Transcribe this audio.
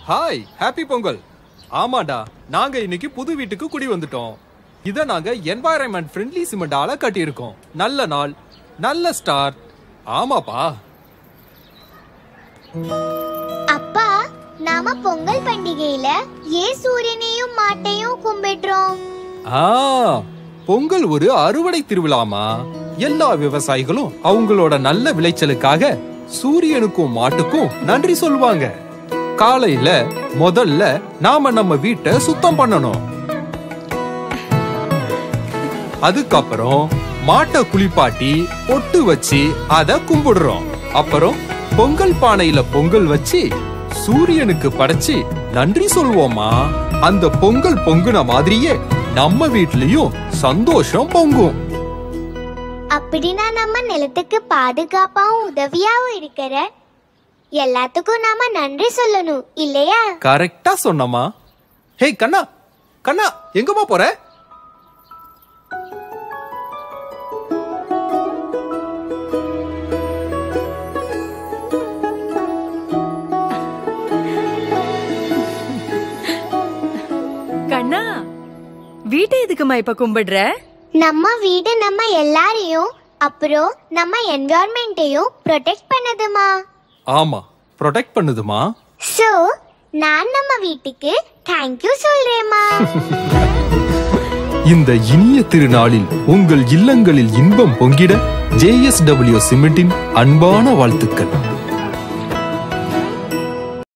hi happy Pongal ஆமாடா நாங்க இன்னைக்கு புது வீட்டுக்கு குடி வந்துட்டோம் இத நாங்க என்வாயரன்மெண்ட் ஃப்ரெண்ட்லி சிமெண்டால கட்டியிருக்கோம் நல்ல நாள் நல்ல ஸ்டார் ஆமாப்பா அப்பா நாம பொங்கல் பண்டிகையில ஏன் சூரியனையும் மாட்டையும் கும்பிடுறோம் ஆ பொங்கல் ஒரு அறுவடை திருவிழாமா எல்லா விவசாயிகளும் அவங்களோட நல்ல விளைச்சலுக்காக சூரியனுக்கும் மாட்டுக்கும் நன்றி சொல்லுவாங்க காலையில முதல்ல நாம நம்ம வீட்டை சுத்தம் பண்ணணும் அதுக்கப்புறம் மாட்டை குளிப்பாட்டி பொட்டு வச்சு அத கும்பிடுறோம் அப்புறம் பொங்கல் பானையில பொங்கல் வச்சு சூரியனுக்கு படைச்சு நன்றி சொல்வோமா அந்த பொங்கல் பொங்குன மாதிரியே நம்ம வீட்லயும் சந்தோஷம் பொங்கும் அப்படின்னா நம்ம நிலத்துக்கு பாதுகாப்பாவும் உதவியாவும் இருக்கிற எல்லாத்துக்கும் நாம நன்றி சொல்லணும் இல்லையா கரெக்டா சொன்னமா ஹே கண்ணா கண்ணா எங்கம்மா போற கண்ணா வீட்டை எதுக்குமா இப்ப கும்பிடுற நம்ம வீடு நம்ம எல்லாரையும் அப்புறம் நம்ம என்விரான்மெண்ட்டையும் ப்ரொடெக்ட் பண்ணுதுமா ஆமா ப்ரொடெக்ட் பண்ணுதுமா சோ நான் நம்ம வீட்டுக்கு தேங்க்யூ சொல்றேம்மா இந்த இனிய திருநாளில் உங்கள் இல்லங்களில் இன்பம் பொங்கிட ஜேஎஸ்டபிள்யூ சிமெண்டின் அன்பான வாழ்த்துக்கள்